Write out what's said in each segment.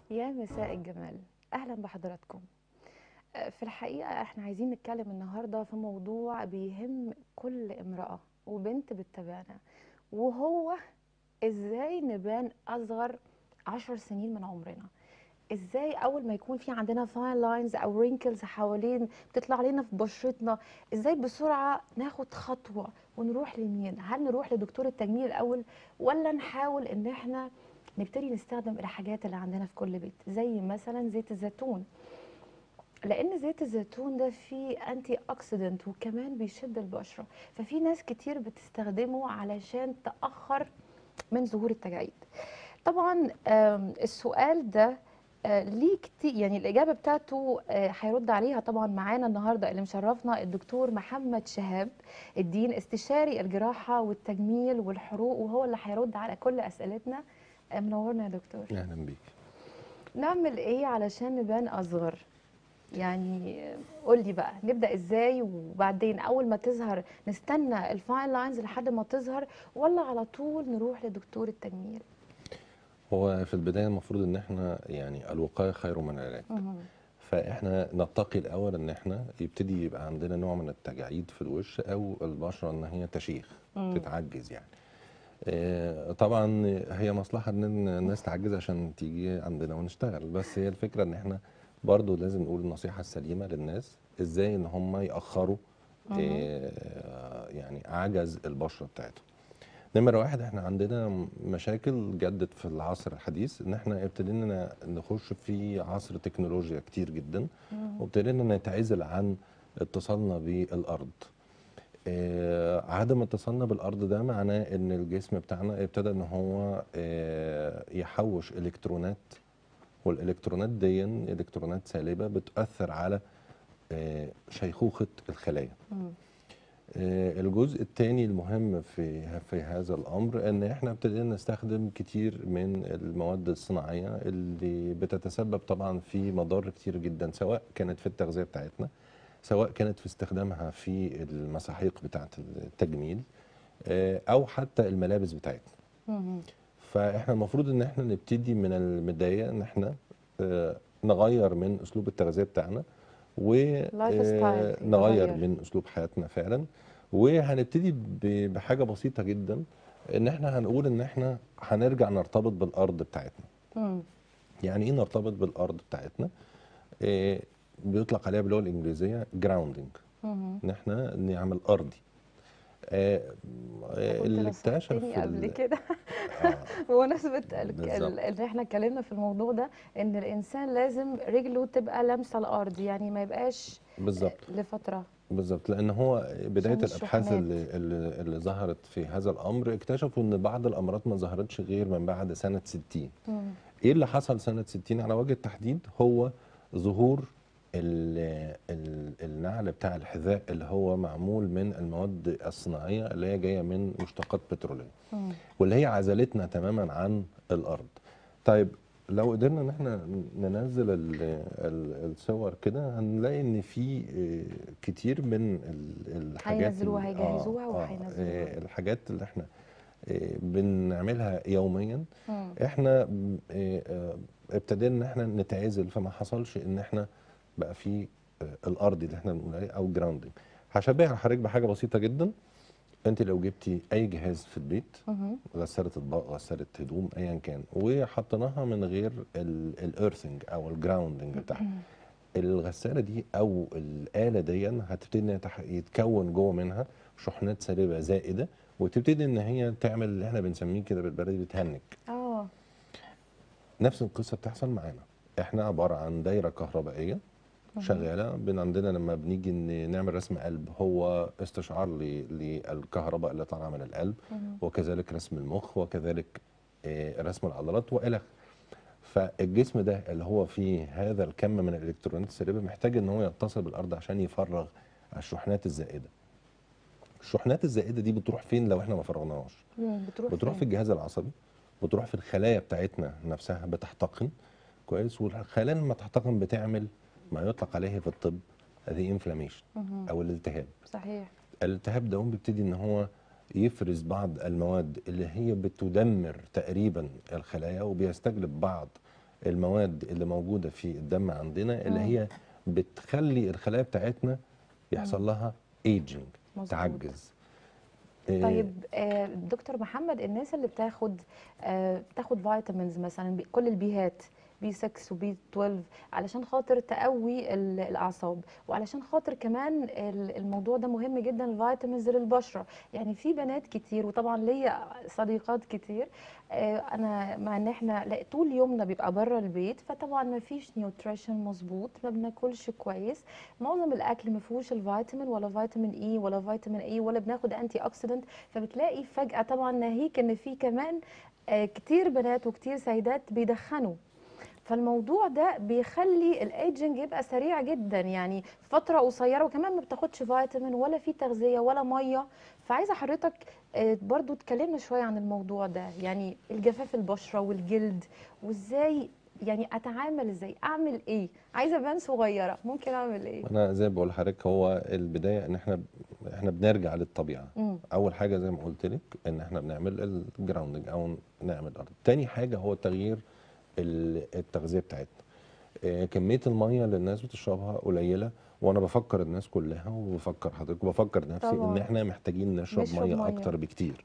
يا مساء الجمال اهلا بحضراتكم آه، في الحقيقه احنا عايزين نتكلم النهارده في موضوع بيهم كل امراه وبنت بتتابعنا وهو ازاي نبان اصغر عشر سنين من عمرنا ازاي اول ما يكون في عندنا فاين لاينز او رينكلز حوالين بتطلع لنا في بشرتنا ازاي بسرعه ناخد خطوه ونروح لمين هل نروح لدكتور التجميل الاول ولا نحاول ان احنا نبتدي نستخدم الحاجات اللي عندنا في كل بيت زي مثلا زيت الزيتون لان زيت الزيتون ده فيه انتي اوكسيدنت وكمان بيشد البشره ففي ناس كتير بتستخدمه علشان تاخر من ظهور التجاعيد طبعا آم، السؤال ده آه، ليه كتير يعني الاجابه بتاعته آه، هيرد عليها طبعا معانا النهارده اللي مشرفنا الدكتور محمد شهاب الدين استشاري الجراحه والتجميل والحروق وهو اللي هيرد على كل اسئلتنا آه، منورنا يا دكتور اهلا بيك نعمل ايه علشان نبان اصغر يعني قول لي بقى نبدا ازاي وبعدين اول ما تظهر نستنى الفاين لاينز لحد ما تظهر ولا على طول نروح لدكتور التجميل هو في البدايه المفروض ان احنا يعني الوقايه خير من العلاج مهم. فاحنا نتقي الاول ان احنا يبتدي يبقى عندنا نوع من التجاعيد في الوش او البشره ان هي تشيخ مم. تتعجز يعني آه، طبعا هي مصلحه ان الناس تعجز عشان تيجي عندنا ونشتغل بس هي الفكره ان احنا برضو لازم نقول النصيحه السليمه للناس ازاي ان هم ياخروا آه، يعني عجز البشره بتاعتهم نمرة واحد احنا عندنا مشاكل جدت في العصر الحديث ان احنا ابتدينا نخش في عصر تكنولوجيا كتير جدا وابتدينا نتعزل عن اتصالنا بالارض آه، عدم اتصالنا بالارض ده معناه ان الجسم بتاعنا ابتدى ان هو آه، يحوش الكترونات والالكترونات دي الكترونات سالبه بتاثر على آه، شيخوخه الخلايا مم. آه، الجزء الثاني المهم في في هذا الامر ان احنا ابتدينا نستخدم كتير من المواد الصناعيه اللي بتتسبب طبعا في مضار كتير جدا سواء كانت في التغذيه بتاعتنا سواء كانت في استخدامها في المساحيق بتاعه التجميل آه، او حتى الملابس بتاعتنا مهم. فاحنا المفروض ان احنا نبتدي من البدايه ان احنا آه، نغير من اسلوب التغذيه بتاعنا ستايل ونغير يتغير. من اسلوب حياتنا فعلا وهنبتدي ب- بحاجه بسيطه جدا ان احنا هنقول ان احنا هنرجع نرتبط بالارض بتاعتنا مم. يعني ايه نرتبط بالارض بتاعتنا آه، بيطلق عليها باللغه الانجليزيه جراوندنج مهم. ان احنا نعمل ارضي آه، آه، كنت اللي اكتشف نصحتني قبل ال- كده آه، بمناسبة ال- بالظبط. ال- اللي احنا اتكلمنا في الموضوع ده ان الانسان لازم رجله تبقى لامسة الارض يعني ما يبقاش بالظبط لفترة بالظبط لان هو بدايه عشان الابحاث الشحنات. اللي, اللي, اللي ظهرت في هذا الامر اكتشفوا ان بعض الامراض ما ظهرتش غير من بعد سنه 60 مم. ايه اللي حصل سنه 60 على وجه التحديد هو ظهور ال ال النعل بتاع الحذاء اللي هو معمول من المواد الصناعيه اللي هي جايه من مشتقات بتروليه مم. واللي هي عزلتنا تماما عن الارض طيب لو قدرنا ان احنا ننزل ال- ال- الصور كده هنلاقي ان في آه، كتير من ال- الحاجات هينزلوها، ال- هيجهزوها آه، آه، وهينزلوها. آه، الحاجات اللي احنا آه، بنعملها يوميا مم. احنا م- آه، آه، ابتدينا ان احنا نتعزل فما حصلش ان احنا بقى في آه، الارضي اللي احنا بنقول عليه او جراوندنج هشبهها لحضرتك بحاجه بسيطه جدا انت لو جبتي اي جهاز في البيت مهم. غسالة اطباق غسالة هدوم ايا كان وحطيناها من غير الايرثنج او الجراوندنج بتاعها الغسالة دي او الآلة دي هتبتدي إنها تح- يتكون جوه منها شحنات سالبة زائدة وتبتدي ان هي تعمل اللي احنا بنسميه كده بالبلدي بتهنج اه نفس القصة بتحصل معانا احنا عبارة عن دايرة كهربائية شغالة بين عندنا لما بنيجي ن- نعمل رسم قلب هو استشعار ل- للكهرباء اللي طالعة من القلب مهم. وكذلك رسم المخ وكذلك آه، رسم العضلات والى فالجسم ده اللي هو فيه هذا الكم من الالكترونات السالبه محتاج ان هو يتصل بالارض عشان يفرغ الشحنات الزائده الشحنات الزائده دي بتروح فين لو احنا ما فرغناهاش مم. بتروح بتروح في فين؟ الجهاز العصبي بتروح في الخلايا بتاعتنا نفسها بتحتقن كويس والخلايا لما تحتقن بتعمل ما يطلق عليه في الطب هذه انفلاميشن مهم. او الالتهاب صحيح الالتهاب ده بيبتدي ان هو يفرز بعض المواد اللي هي بتدمر تقريبا الخلايا وبيستجلب بعض المواد اللي موجوده في الدم عندنا اللي مم. هي بتخلي الخلايا بتاعتنا يحصل لها ايجنج مظبوط. تعجز إيه، طيب آه، دكتور محمد الناس اللي بتاخد آه، بتاخد فيتامينز مثلا بي- كل البيهات بي 6 وبي 12 علشان خاطر تقوي ال- الاعصاب وعلشان خاطر كمان ال- الموضوع ده مهم جدا الفيتامينز للبشره يعني في بنات كتير وطبعا ليا صديقات كتير آه، انا مع ان احنا لا طول يومنا بيبقى بره البيت فطبعا ما فيش نيوتريشن مظبوط ما بناكلش كويس معظم الاكل ما فيهوش الفيتامين ولا فيتامين اي ولا فيتامين اي ولا بناخد انتي اوكسيدنت فبتلاقي فجاه طبعا ناهيك ان في كمان آه، كتير بنات وكتير سيدات بيدخنوا فالموضوع ده بيخلي الايجنج يبقى سريع جدا يعني في فتره قصيره وكمان ما بتاخدش فيتامين ولا في تغذيه ولا ميه فعايزه حضرتك آه، برضو تكلمنا شويه عن الموضوع ده يعني الجفاف البشره والجلد وازاي يعني اتعامل ازاي اعمل ايه عايزه ابان صغيره ممكن اعمل ايه انا زي ما بقول لحضرتك هو البدايه ان احنا احنا بنرجع للطبيعه مم. اول حاجه زي ما قلت لك ان احنا بنعمل الجراوندنج او نعمل الارض تاني حاجه هو تغيير ال- التغذيه بتاعتنا آه، كميه الميه اللي الناس بتشربها قليله وانا بفكر الناس كلها وبفكر حضرتك وبفكر نفسي ان طبعاً. احنا محتاجين نشرب نشرب ميه مية. اكتر بكتير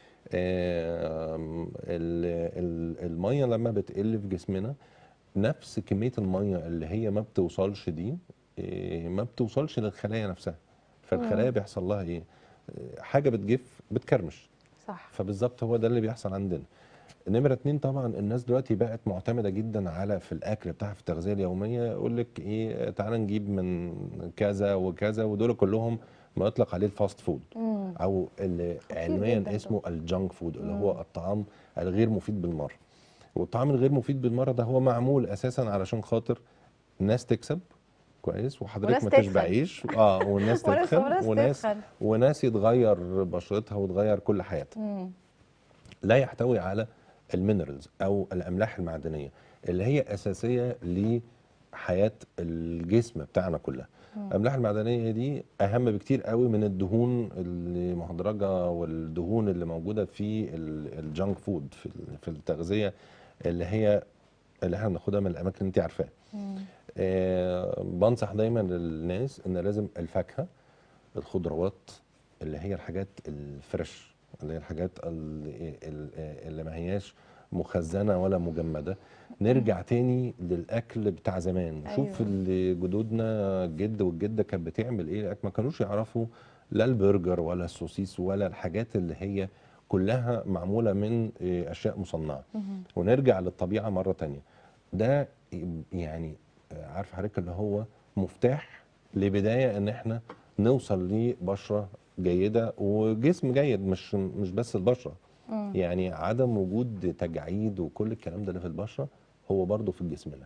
آم، ال- ال- الميه لما بتقل في جسمنا نفس كميه الميه اللي هي ما بتوصلش دي آه، ما بتوصلش للخلايا نفسها فالخلايا بيحصل لها ايه آه، حاجه بتجف بتكرمش صح فبالظبط هو ده اللي بيحصل عندنا نمرة اتنين طبعا الناس دلوقتي بقت معتمدة جدا على في الأكل بتاعها في التغذية اليومية يقول لك إيه تعالى نجيب من كذا وكذا ودول كلهم ما يطلق عليه الفاست فود مم. أو اللي خطير علميا جداً اسمه الجانك فود اللي مم. هو الطعام الغير مفيد بالمرة والطعام الغير مفيد بالمرة ده هو معمول أساسا علشان خاطر ناس تكسب كويس وحضرتك وناس ما تتخن. تشبعيش اه والناس وناس- تتخن وناس وناس تتخن. وناس يتغير بشرتها وتغير كل حياتها مم. لا يحتوي على المينرالز او الاملاح المعدنيه اللي هي اساسيه لحياه الجسم بتاعنا كلها الاملاح المعدنيه دي اهم بكتير قوي من الدهون اللي مهدرجه والدهون اللي موجوده في ال- الجانك فود في ال- في التغذيه اللي هي اللي احنا بناخدها من الاماكن اللي انت عارفاها مم. آه، بنصح دايما للناس ان لازم الفاكهه الخضروات اللي هي الحاجات الفريش اللي هي الحاجات ال- ال- اللي ما هياش مخزنه ولا مجمده نرجع تاني للاكل بتاع زمان أيوة. شوف اللي جدودنا الجد والجده كانت بتعمل ايه ما كانوش يعرفوا لا البرجر ولا السوسيس ولا الحاجات اللي هي كلها معموله من آه، اشياء مصنعه مم. ونرجع للطبيعه مره تانية ده يعني عارف حضرتك اللي هو مفتاح لبدايه ان احنا نوصل لبشره جيده وجسم جيد مش مش بس البشره مم. يعني عدم وجود تجاعيد وكل الكلام ده اللي في البشره هو برضه في جسمنا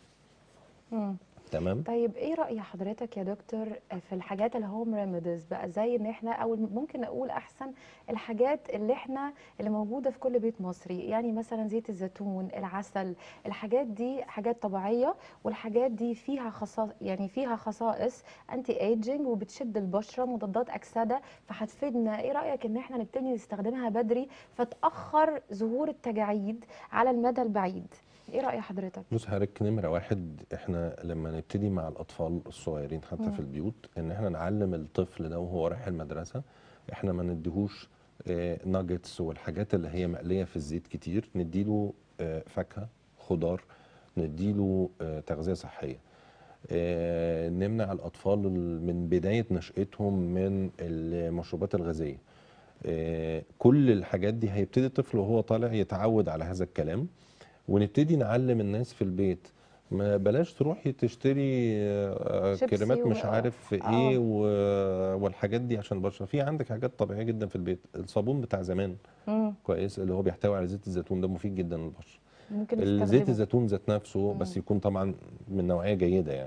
مم. تمام طيب ايه رأي حضرتك يا دكتور في الحاجات الهوم ريميديز بقى زي ان احنا او ممكن نقول احسن الحاجات اللي احنا اللي موجودة في كل بيت مصري يعني مثلا زيت الزيتون العسل الحاجات دي حاجات طبيعية والحاجات دي فيها خصائص يعني فيها خصائص انتي ايجنج وبتشد البشرة مضادات اكسدة فهتفيدنا ايه رأيك ان احنا نبتدي نستخدمها بدري فتأخر ظهور التجاعيد على المدى البعيد ايه رأي حضرتك بص حضرتك نمرة واحد احنا لما نبتدي مع الأطفال الصغيرين حتى مم. في البيوت إن احنا نعلم الطفل ده وهو رايح المدرسة احنا ما نديهوش ناجتس والحاجات اللي هي مقلية في الزيت كتير نديله آه، فاكهة خضار نديله آه، تغذية صحية آه، نمنع الأطفال من بداية نشأتهم من المشروبات الغازية آه، كل الحاجات دي هيبتدي الطفل وهو طالع يتعود على هذا الكلام ونبتدي نعلم الناس في البيت ما بلاش تروحي تشتري آه، شيبسي كريمات و- مش عارف آه. ايه و- والحاجات دي عشان البشره في عندك حاجات طبيعيه جدا في البيت الصابون بتاع زمان مم. كويس اللي هو بيحتوي على زيت الزيتون ده مفيد جدا للبشره ممكن زيت نستخدمه الزيتون ذات نفسه بس مم. يكون طبعا من نوعيه جيده يعني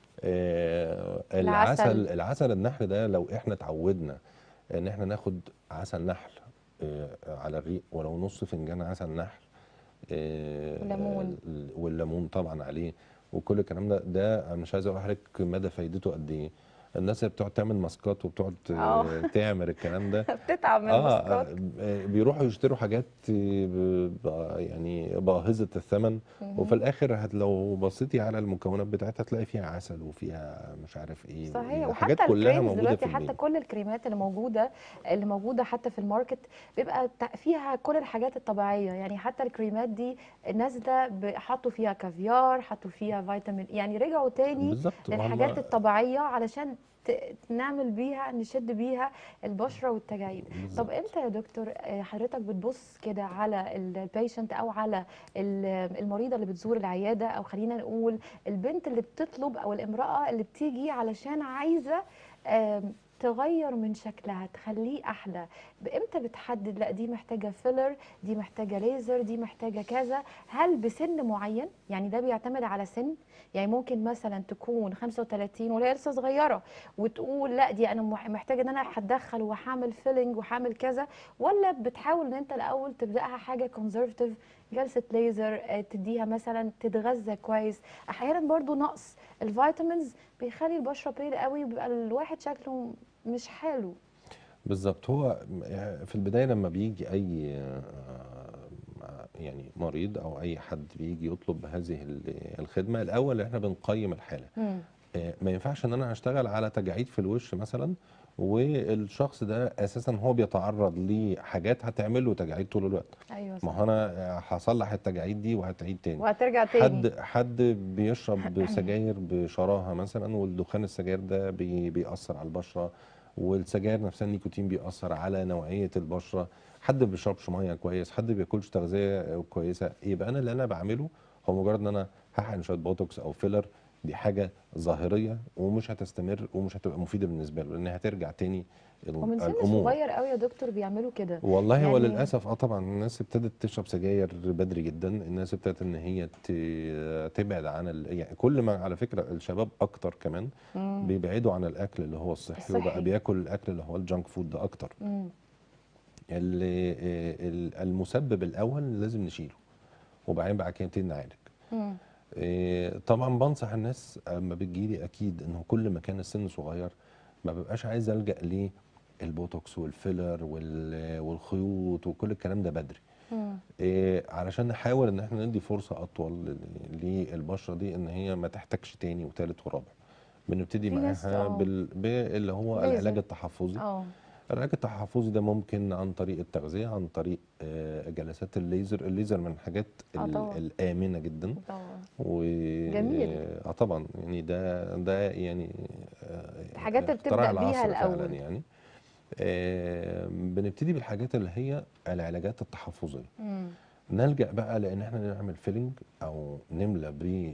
آه العسل. العسل العسل النحل ده لو احنا اتعودنا ان احنا ناخد عسل نحل آه على الريق ولو نص فنجان عسل نحل آه وليمون. والليمون طبعا عليه وكل الكلام ده ده انا مش عايز اقول لحضرتك مدى فايدته قد ايه الناس اللي بتقعد تعمل ماسكات وبتقعد اه تعمل الكلام ده بتتعب من اه الماسكات آه، بيروحوا يشتروا حاجات ب- ب- يعني باهظة الثمن وفي مهم. الاخر هت لو بصيتي على المكونات بتاعتها هتلاقي فيها عسل وفيها مش عارف ايه صحيح حاجات وحتى كلها الكريمز موجودة دلوقتي في حتى البيت كل الكريمات اللي موجوده اللي موجوده حتى في الماركت بيبقى تع- فيها كل الحاجات الطبيعيه يعني حتى الكريمات دي نازله ب- حطوا فيها كافيار حطوا فيها فيتامين يعني رجعوا تاني بالظبط للحاجات وهم الطبيعيه علشان ت- نعمل بيها نشد بيها البشره والتجاعيد طب بالظبط امتى يا دكتور آه، حضرتك بتبص كده على البيشنت او على ال- المريضه اللي بتزور العياده او خلينا نقول البنت اللي بتطلب او الامراه اللي بتيجي علشان عايزه آم، تغير من شكلها تخليه احلى بامتى بتحدد لا دي محتاجه فيلر دي محتاجه ليزر دي محتاجه كذا هل بسن معين يعني ده بيعتمد على سن يعني ممكن مثلا تكون 35 وهي لسه صغيره وتقول لا دي انا مح- محتاجه ان انا هتدخل وهعمل فيلنج وهعمل كذا ولا بتحاول ان انت الاول تبداها حاجه كونزرفتيف جلسه ليزر آه، تديها مثلا تتغذى كويس احيانا برضو نقص الفيتامينز بيخلي البشره بيض قوي وبيبقى الواحد شكله مش حلو بالظبط هو في البداية لما بيجي أي يعني مريض أو أي حد بيجي يطلب هذه الخدمة الأول إحنا بنقيم الحالة مم. آه، ما ينفعش ان انا اشتغل على تجاعيد في الوش مثلا والشخص ده اساسا هو بيتعرض لحاجات هتعمل له تجاعيد طول الوقت ايوه ما صح هو انا هصلح التجاعيد دي وهتعيد تاني وهترجع تاني حد حد بيشرب سجاير بشراهه مثلا والدخان السجاير ده بي بيأثر على البشره والسجاير نفسها النيكوتين بيأثر على نوعيه البشره حد ما بيشربش ميه كويس حد ما بياكلش تغذيه كويسه يبقى انا اللي انا بعمله هو مجرد ان انا هحقن شويه بوتوكس او فيلر دي حاجه ظاهريه ومش هتستمر ومش هتبقى مفيده بالنسبه له لان هترجع تاني ال- ومن سن الامور صغير قوي يا دكتور بيعملوا كده والله هو يعني للاسف اه طبعا الناس ابتدت تشرب سجاير بدري جدا الناس ابتدت ان هي ت- تبعد عن ال... يعني كل ما على فكره الشباب اكتر كمان مم. بيبعدوا عن الاكل اللي هو الصحي وبقى الصحي بياكل الاكل اللي هو الجانك فود ده اكتر مم. اللي ال- المسبب الاول لازم نشيله وبعدين بعد كده نبتدي نعالج مم. إيه، طبعا بنصح الناس اما بتجيلي اكيد انه كل ما كان السن صغير ما ببقاش عايز الجا للبوتوكس والفيلر وال- والخيوط وكل الكلام ده بدري مم. إيه، علشان نحاول ان احنا ندي فرصه اطول لل- للبشره دي ان هي ما تحتاجش تاني وتالت ورابع بنبتدي في ناس معاها اه بال... باللي هو العلاج ليزر التحفظي اه العلاج التحفظي ده ممكن عن طريق التغذيه عن طريق آه، جلسات الليزر الليزر من الحاجات اه ال- طبعا الامنه جدا طبعا و جميل اه طبعا يعني ده ده يعني الحاجات آه، اللي اختراع بتبدأ بيها العصر فعلا الأول يعني آه، بنبتدي بالحاجات اللي هي العلاجات التحفظيه مم. نلجأ بقى لان احنا نعمل فيلنج او نملى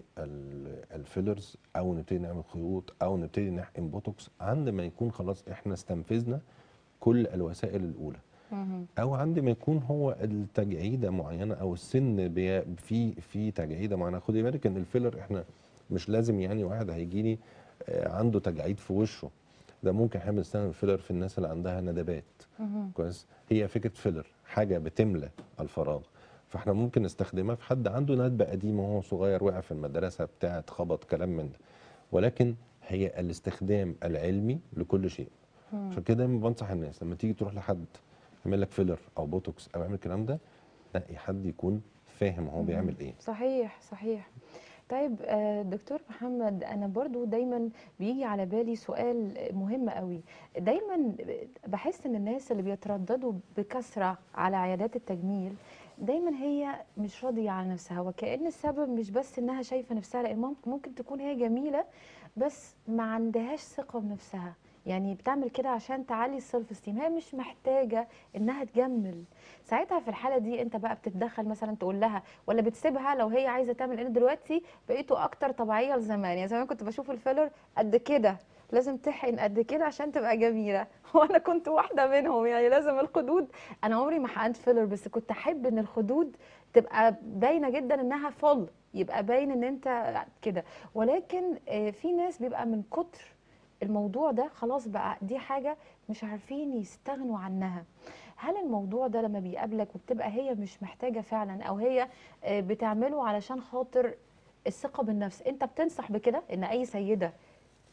بالفيلرز او نبتدي نعمل خيوط او نبتدي نحقن بوتوكس عند ما يكون خلاص احنا استنفذنا كل الوسائل الاولى مم. او عند ما يكون هو التجعيده معينه او السن بي- في في تجعيده معينه خدي بالك ان الفيلر احنا مش لازم يعني واحد هيجي لي عنده تجاعيد في وشه ده ممكن احنا بنستخدم الفيلر في الناس اللي عندها ندبات مم. كويس هي فكره فيلر حاجه بتملى الفراغ فاحنا ممكن نستخدمها في حد عنده ندبه قديمه وهو صغير وقع في المدرسه بتاع اتخبط كلام من ده ولكن هي الاستخدام العلمي لكل شيء مم. عشان كده دايما بنصح الناس لما تيجي تروح لحد يعمل لك فيلر او بوتوكس او يعمل الكلام ده نقي حد يكون فاهم هو مم. بيعمل ايه صحيح صحيح طيب آه، دكتور محمد انا برضو دايما بيجي على بالي سؤال مهم قوي دايما بحس ان الناس اللي بيترددوا بكثرة على عيادات التجميل دايما هي مش راضية على نفسها وكأن السبب مش بس انها شايفة نفسها لان ممكن ممكن تكون هي جميلة بس ما عندهاش ثقة بنفسها يعني بتعمل كده عشان تعلي السيلف استيم هي مش محتاجة انها تجمل ساعتها في الحالة دي انت بقى بتتدخل مثلا تقول لها ولا بتسيبها لو هي عايزة تعمل لان دلوقتي بقيتوا اكتر طبيعية لزمان يعني زمان كنت بشوف الفيلر قد كده لازم تحقن قد كده عشان تبقى جميلة وانا كنت واحدة منهم يعني لازم الخدود انا عمري ما حقنت فيلر بس كنت احب ان الخدود تبقى باينة جدا انها فل يبقى باين ان انت كده ولكن آه، في ناس بيبقى من كتر الموضوع ده خلاص بقى دي حاجة مش عارفين يستغنوا عنها هل الموضوع ده لما بيقابلك وبتبقى هي مش محتاجة فعلا او هي آه، بتعمله علشان خاطر الثقة بالنفس انت بتنصح بكده ان اي سيدة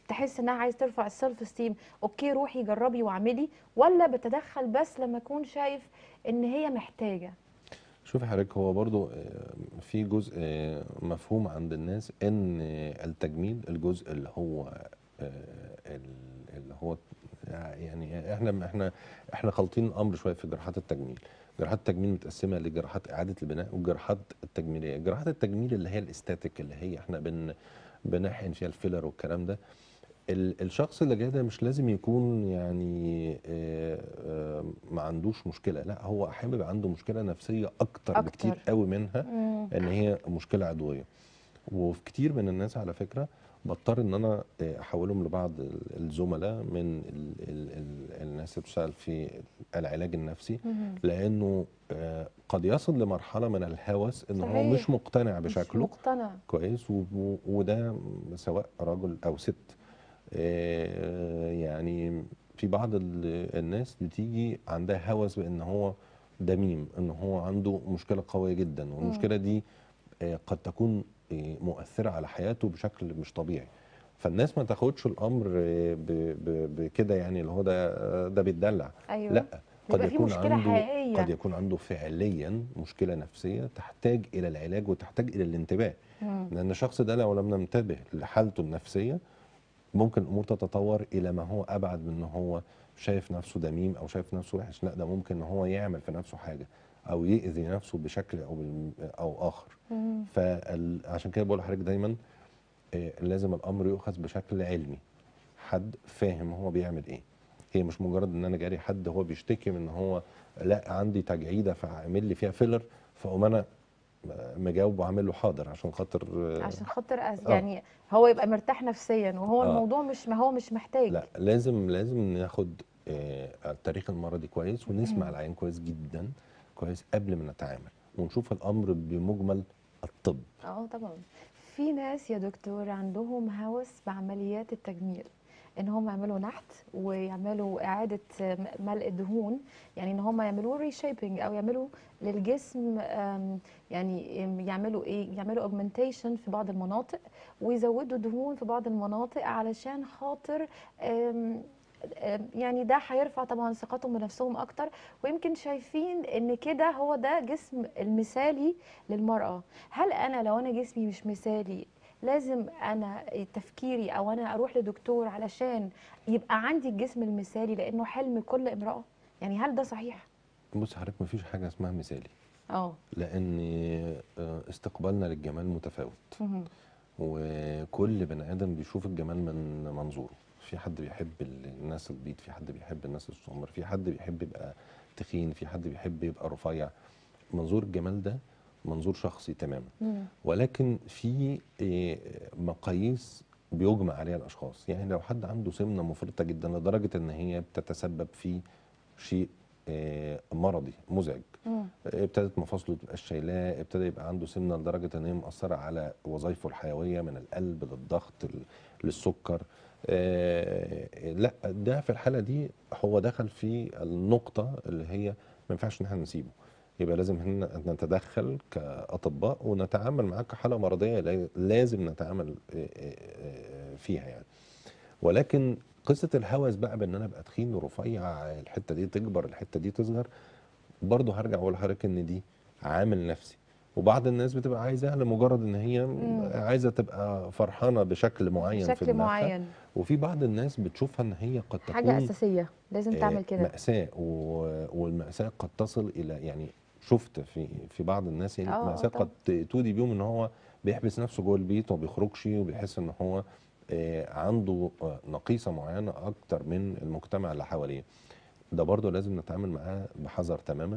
تحس انها عايز ترفع السيلف استيم اوكي روحي جربي واعملي ولا بتدخل بس لما اكون شايف ان هي محتاجه شوفي حضرتك هو برضو آه، في جزء آه، مفهوم عند الناس ان آه، التجميل الجزء اللي هو آه، ال- اللي هو يعني احنا احنا احنا خالطين الامر شويه في جراحات التجميل جراحات التجميل متقسمه لجراحات اعاده البناء والجراحات التجميليه جراحات التجميل اللي هي الاستاتيك اللي هي احنا بن بنحقن فيها الفيلر والكلام ده ال- الشخص اللي جاي ده مش لازم يكون يعني آه، آه، ما عندوش مشكله لا هو احيانا بيبقى عنده مشكله نفسيه اكتر, أكتر. بكتير قوي منها مم. ان هي مشكله عضويه وفي كتير من الناس على فكره بضطر ان انا آه، احولهم لبعض ال- الزملاء من ال ال ال الناس اللي بتشتغل في العلاج النفسي مم. لانه آه، قد يصل لمرحله من الهوس ان هو صحيح. مش مقتنع مش بشكله مقتنع كويس و- و- وده سواء رجل او ست آه، يعني في بعض ال- الناس بتيجي عندها هوس بان هو دميم ان هو عنده مشكله قويه جدا والمشكله دي آه، قد تكون آه، مؤثره على حياته بشكل مش طبيعي فالناس ما تاخدش الامر آه، ب- ب- بكده يعني اللي هو ده ده بيتدلع ايوه لا قد بيبقى في يكون مشكلة عنده حقيقية. قد يكون عنده فعليا مشكله نفسيه تحتاج الى العلاج وتحتاج الى الانتباه مم. لان الشخص ده لو لم ننتبه لحالته النفسيه ممكن الامور تتطور الى ما هو ابعد من ان هو شايف نفسه دميم او شايف نفسه وحش لا ده ممكن ان هو يعمل في نفسه حاجه او يأذي نفسه بشكل او بال- او اخر مم. فعشان كده بقول لحضرتك دايما آه، لازم الامر يؤخذ بشكل علمي حد فاهم هو بيعمل ايه هي مش مجرد ان انا جاري حد هو بيشتكي من ان هو لا عندي تجعيده فاعمل لي فيها فيلر فاقوم انا مجاوب وعامل له حاضر عشان خاطر آه، عشان خاطر أز... آه. يعني هو يبقى مرتاح نفسيا وهو آه. الموضوع مش ما هو مش محتاج لا لازم لازم ناخد آه، التاريخ المرضي كويس ونسمع مم. العيان كويس جدا كويس قبل ما نتعامل ونشوف الامر بمجمل الطب اه طبعا في ناس يا دكتور عندهم هوس بعمليات التجميل ان هم يعملوا نحت ويعملوا اعاده م- ملء دهون يعني ان هم يعملوا ريشيبنج او يعملوا للجسم آم، يعني آم، يعملوا ايه يعملوا اوجمنتيشن في بعض المناطق ويزودوا دهون في بعض المناطق علشان خاطر آم، آم، يعني ده هيرفع طبعا ثقتهم بنفسهم اكتر ويمكن شايفين ان كده هو ده جسم المثالي للمرأة هل انا لو انا جسمي مش مثالي لازم انا تفكيري او انا اروح لدكتور علشان يبقى عندي الجسم المثالي لانه حلم كل امرأة يعني هل ده صحيح بص حضرتك مفيش حاجه اسمها مثالي اه لان آه، استقبالنا للجمال متفاوت مهم. وكل بني ادم بيشوف الجمال من منظوره في حد بيحب الناس البيض في حد بيحب الناس السمر في حد بيحب يبقى تخين في حد بيحب يبقى رفيع منظور الجمال ده منظور شخصي تماما مم. ولكن في آه، مقاييس بيجمع عليها الاشخاص يعني لو حد عنده سمنه مفرطه جدا لدرجه ان هي بتتسبب في شيء آه، مرضي مزعج مم. ابتدت مفاصله تبقى شايلاه ابتدى يبقى عنده سمنه لدرجه ان هي مأثره على وظائفه الحيويه من القلب للضغط ل- للسكر آه لا ده في الحاله دي هو دخل في النقطه اللي هي ما ينفعش ان احنا نسيبه يبقى لازم هنا نتدخل كاطباء ونتعامل معاه كحاله مرضيه لا- لازم نتعامل آه، آه، آه، فيها يعني ولكن قصه الهوس بقى بان انا ابقى تخين ورفيع الحته دي تكبر الحته دي تصغر برضه هرجع اقول لحضرتك ان دي عامل نفسي وبعض الناس بتبقى عايزاها لمجرد ان هي مم. عايزه تبقى فرحانه بشكل معين في بشكل دماغها معين وفي بعض الناس بتشوفها ان هي قد تكون حاجة أساسية لازم آه، تعمل كده مأساة و- والمأساة قد تصل إلى يعني شفت في في بعض الناس يعني آه، آه، مأساة طبعا. قد تودي بيهم ان هو بيحبس نفسه جوه البيت وما بيخرجش وبيحس ان هو آه، عنده آه، نقيصة معينة أكتر من المجتمع اللي حواليه ده برضه لازم نتعامل معاه بحذر تماما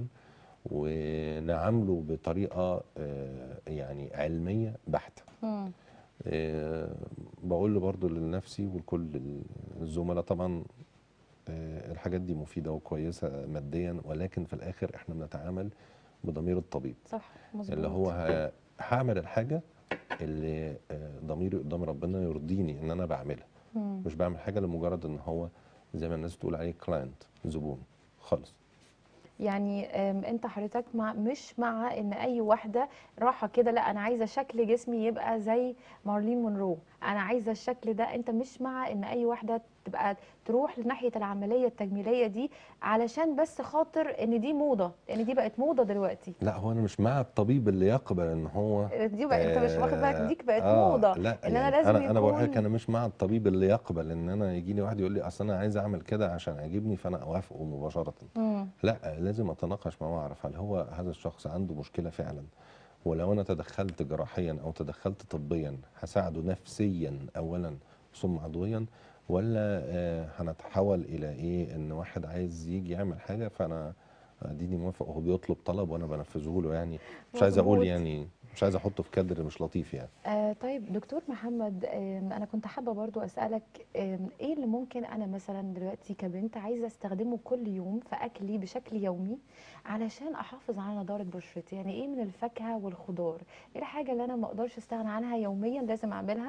ونعامله بطريقة آه، يعني علمية بحتة مم. آه، بقول له برضه لنفسي ولكل الزملاء طبعا آه، الحاجات دي مفيدة وكويسة ماديا ولكن في الآخر احنا بنتعامل بضمير الطبيب صح مظبوط اللي هو ه- هعمل الحاجة اللي آه، ضميري قدام ربنا يرضيني ان انا بعملها مم. مش بعمل حاجة لمجرد ان هو زي ما الناس تقول عليه كلاينت زبون خالص يعني آم، انت حضرتك مع مش مع ان اي واحده راحه كده لا انا عايزه شكل جسمي يبقى زي مارلين مونرو انا عايزه الشكل ده انت مش مع ان اي واحده تبقى تروح لناحيه العمليه التجميليه دي علشان بس خاطر ان دي موضه لان دي بقت موضه دلوقتي لا هو انا مش مع الطبيب اللي يقبل ان هو دي بقى انت مش واخد بالك آه ديك بقت آه موضه لا ان انا يعني لازم انا انا بقول لك يكون انا مش مع الطبيب اللي يقبل ان انا يجي لي واحد يقول لي اصل انا عايز اعمل كده عشان يعجبني فانا اوافقه مباشره مم. لا لازم اتناقش معاه واعرف هل هو هذا الشخص عنده مشكله فعلا ولو انا تدخلت جراحيا او تدخلت طبيا هساعده نفسيا اولا ثم عضويا ولا آه، هنتحول الى ايه ان واحد عايز يجي يعمل حاجه فانا اديني موافق وهو بيطلب طلب وانا بنفذه له يعني مش عايز اقول مظبوط. يعني مش عايز احطه في كادر مش لطيف يعني آه طيب دكتور محمد آم، انا كنت حابه برضو اسالك آم، ايه اللي ممكن انا مثلا دلوقتي كبنت عايزه استخدمه كل يوم في اكلي بشكل يومي علشان احافظ على نضاره بشرتي يعني ايه من الفاكهه والخضار ايه الحاجه اللي انا ما اقدرش استغنى عنها يوميا لازم اعملها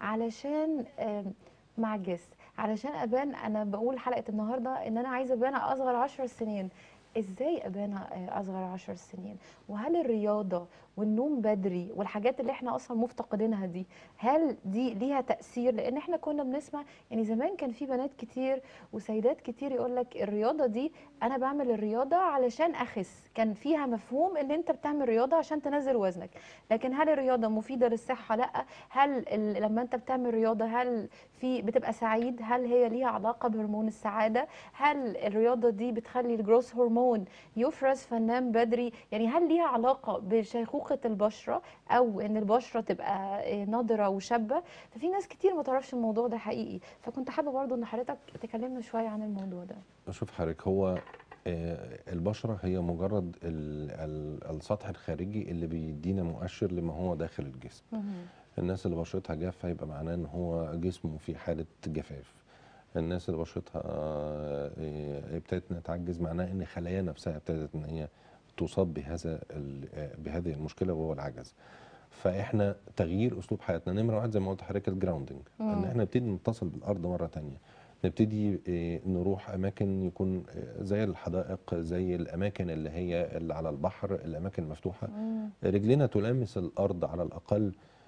علشان آم، مع الجسم علشان ابان انا بقول حلقه النهارده ان انا عايزه ابان اصغر عشر سنين ازاي ابان آه، اصغر عشر سنين وهل الرياضه والنوم بدري والحاجات اللي احنا اصلا مفتقدينها دي هل دي ليها تأثير لان احنا كنا بنسمع يعني زمان كان في بنات كتير وسيدات كتير يقول لك الرياضة دي انا بعمل الرياضة علشان اخس كان فيها مفهوم ان انت بتعمل رياضة عشان تنزل وزنك لكن هل الرياضة مفيدة للصحة لا هل ال- لما انت بتعمل رياضة هل في بتبقى سعيد هل هي ليها علاقة بهرمون السعادة هل الرياضة دي بتخلي الجروث هرمون يفرز فنان بدري يعني هل ليها علاقة بشيخوخة البشرة أو إن البشرة تبقى آه، نضرة وشابة ففي ناس كتير ما تعرفش الموضوع ده حقيقي فكنت حابة برضو إن حضرتك تكلمنا شوية عن الموضوع ده شوف حضرتك هو آه، البشرة هي مجرد ال- ال- السطح الخارجي اللي بيدينا مؤشر لما هو داخل الجسم الناس اللي بشرتها جافة يبقى معناه ان هو جسمه في حالة جفاف الناس اللي بشرتها آه، آه، ابتدت انها تعجز معناه ان خلايا نفسها ابتدت ان هي تصاب بهذا ال- آه، بهذه المشكلة وهو العجز فاحنا تغيير اسلوب حياتنا نمره واحد زي ما قلت لحضرتك الجراوندنج ان مم. احنا نبتدي نتصل بالارض مره تانية نبتدي آه، نروح اماكن يكون آه، زي الحدائق زي الاماكن اللي هي اللي على البحر الاماكن المفتوحه مم. رجلنا تلامس الارض على الاقل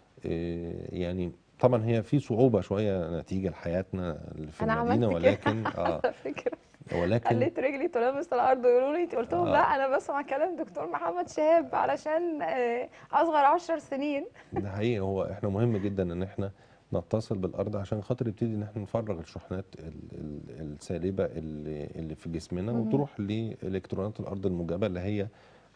آه، يعني طبعا هي في صعوبه شويه نتيجه لحياتنا اللي في أنا المدينه عملت كده ولكن اه على فكرة ولكن خليت رجلي تلامس الأرض ويقولوا لي قلت لهم آه. لا أنا بسمع كلام دكتور محمد شهاب علشان آه، أصغر عشر سنين ده حقيقي هو احنا مهم جدا ان احنا نتصل بالارض عشان خاطر يبتدي ان احنا نفرغ الشحنات ال- ال- السالبه اللي اللي في جسمنا مهم. وتروح لالكترونات الارض الموجبه اللي هي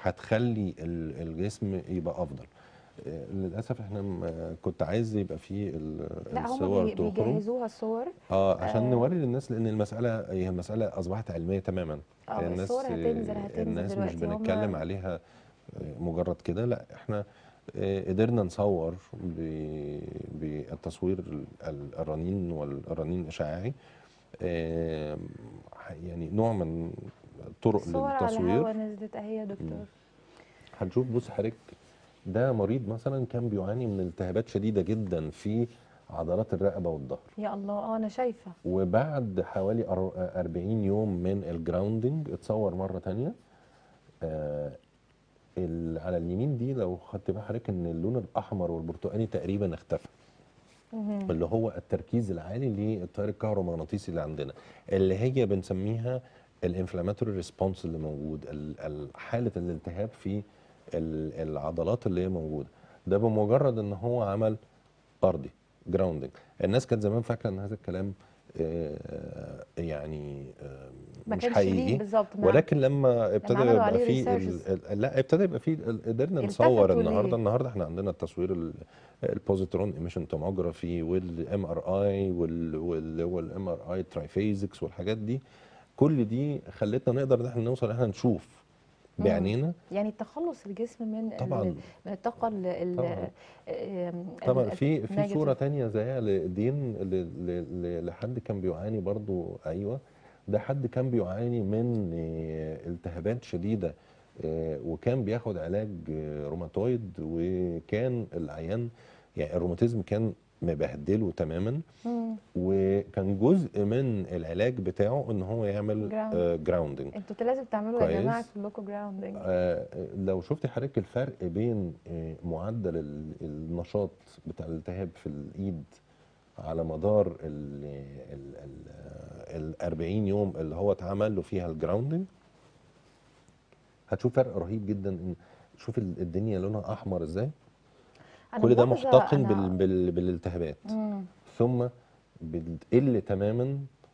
هتخلي ال- الجسم يبقى افضل آه، للاسف احنا م- كنت عايز يبقى فيه ال- لا هم الصور بي- تخرج بيجهزوها الصور اه عشان آه. نوري للناس لان المساله هي مساله اصبحت علميه تماما اه الناس الصور هتنزل آه، هتنزل الناس مش دلوقتي بنتكلم هم عليها آه، مجرد كده لا احنا آه، قدرنا نصور ب- بالتصوير ال- ال- الرنين والرنين الاشعاعي آه، يعني نوع من طرق الصور على الهوا للتصوير نزلت اهي يا دكتور هنشوف بص حضرتك ده مريض مثلا كان بيعاني من التهابات شديده جدا في عضلات الرقبه والظهر يا الله اه انا شايفه وبعد حوالي أر- 40 يوم من الجراوندنج اتصور مرة تانية آه ال- على اليمين دي لو خدت بال حضرتك ان اللون الاحمر والبرتقاني تقريبا اختفى مهم. اللي هو التركيز العالي للتيار الكهرومغناطيسي اللي عندنا اللي هي بنسميها الانفلاماتوري ريسبونس اللي موجود ال- ال- حاله الالتهاب في ال- العضلات اللي هي موجوده ده بمجرد ان هو عمل ارضي جراوندنج الناس كانت زمان فاكره ان هذا الكلام آه، يعني آه، ما مش كانش ليه حقيقي بالظبط ما ولكن لما ابتدى عملوا يبقى عليه فيه researches. ال- ال- لا ابتدى يبقى فيه ال- قدرنا نصور التفتوا النهارده ليه النهارده احنا عندنا التصوير ال- البوزيترون ايميشن توموجرافي والام ار اي والام ار اي ترايفيزكس والحاجات دي كل دي خلتنا نقدر ان احنا نوصل ان احنا نشوف مم. بعينينا يعني تخلص الجسم من ال- طبعا من الطاقه ال- ال- طبعا آم، طبعا ال- في في النيجاتيف. صوره تانية زيها لدين ل- ل- ل- لحد كان بيعاني برضو ايوه ده حد كان بيعاني من آه، التهابات شديده آه، وكان بياخد علاج آه، روماتويد وكان العيان يعني الروماتيزم كان مبهدله تماما مم. وكان جزء من العلاج بتاعه ان هو يعمل Ground. جراوندنج انتوا لازم تعملوا يا كويس. جماعه كلكم جراوندنج لو شفت حضرتك الفرق بين آه، معدل ال- النشاط بتاع الالتهاب في الايد على مدار ال ال ال ال 40 يوم اللي هو اتعمل له فيها الجراوندنج هتشوف فرق رهيب جدا ان شوف ال- الدنيا لونها احمر ازاي كل ده محتقن بال بال بالالتهابات مم. ثم بتقل تماما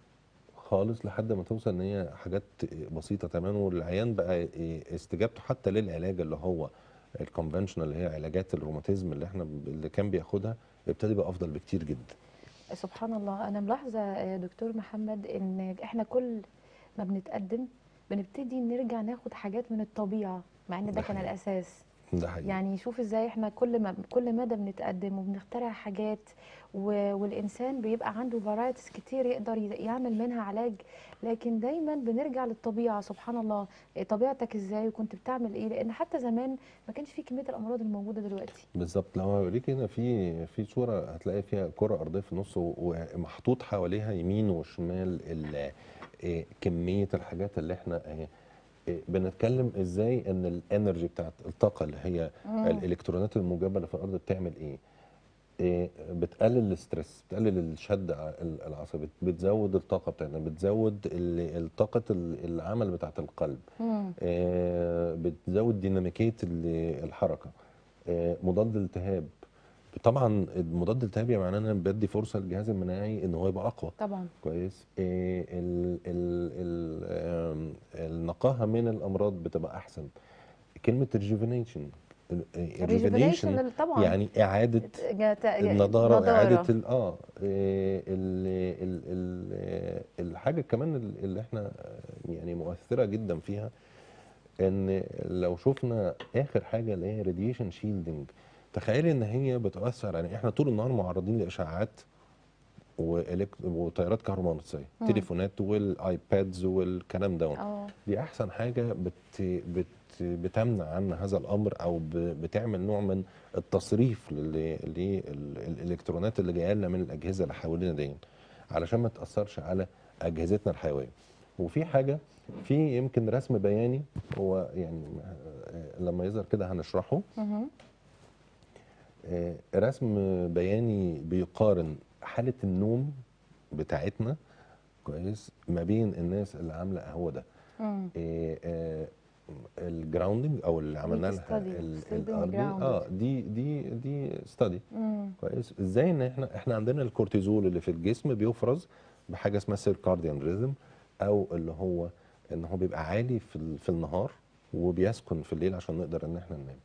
خالص لحد ما توصل ان هي حاجات بسيطه تماما والعيان بقى استجابته حتى للعلاج اللي هو الكونفنشنال اللي هي علاجات الروماتيزم اللي احنا اللي كان بياخدها ابتدى يبقى افضل بكتير جدا سبحان الله انا ملاحظه يا دكتور محمد ان احنا كل ما بنتقدم بنبتدي نرجع ناخد حاجات من الطبيعه مع ان ده ده كان حقيقي. الاساس ده حقيقي يعني شوف ازاي احنا كل ما كل مدى بنتقدم وبنخترع حاجات و... والانسان بيبقى عنده فرايتيز كتير يقدر ي- يعمل منها علاج لكن دايما بنرجع للطبيعه سبحان الله إيه طبيعتك ازاي وكنت بتعمل ايه لان حتى زمان ما كانش في كميه الامراض الموجوده دلوقتي بالظبط لو هوريك هنا في في صوره هتلاقي فيها كره ارضيه في النص و- ومحطوط حواليها يمين وشمال ال- إيه، كميه الحاجات اللي احنا إيه، إيه، بنتكلم ازاي ان الانرجي بتاعت الطاقه اللي هي مم. الالكترونات الموجبه اللي في الارض بتعمل ايه؟ إيه بتقلل الاسترس بتقلل الشد ع- ال- العصبي بتزود الطاقه بتاعتنا بتزود ال- الطاقه ال- العمل بتاعت القلب مم. آه، بتزود ديناميكيه ال- الحركه آه، مضاد التهاب طبعا مضاد التهاب يعني معناه ان انا بدي فرصه للجهاز المناعي ان هو يبقى اقوى طبعا كويس آه، ال ال ال آم، النقاهه من الامراض بتبقى احسن كلمه ريجوفينيشن الريجوفينيشن طبعا يعني اعاده جا- تا- جا- النضاره نضارة. اعاده ال اه إيه، ال ال ال آه، الحاجه كمان ال- اللي احنا آه، يعني مؤثره جدا فيها ان لو شفنا اخر حاجه اللي هي راديشن شيلدنج تخيلي ان هي بتاثر يعني احنا طول النهار معرضين لاشعاعات وإلكت- وتيارات كهرومغناطيسيه مم. تليفونات والايبادز والكلام ده اه دي احسن حاجه بت بت بتمنع عنا هذا الامر او ب- بتعمل نوع من التصريف لل- للالكترونات اللي جايه لنا من الاجهزه اللي حوالينا دي علشان ما تاثرش على اجهزتنا الحيويه وفي حاجه في يمكن رسم بياني هو يعني آه، لما يظهر كده هنشرحه مهم. آه، رسم بياني بيقارن حالة النوم بتاعتنا كويس ما بين الناس اللي عاملة قهوة ده مم. آه، آه، الجراوندنج او اللي عملنا Sleep لها study. ال- Sleeping ال- دي- grounded. اه دي دي دي ستادي مم. كويس ازاي ان احنا احنا عندنا الكورتيزول اللي في الجسم بيفرز بحاجه اسمها سيركارديان ريزم او اللي هو ان هو بيبقى عالي في ال- في النهار وبيسكن في الليل عشان نقدر ان احنا ننام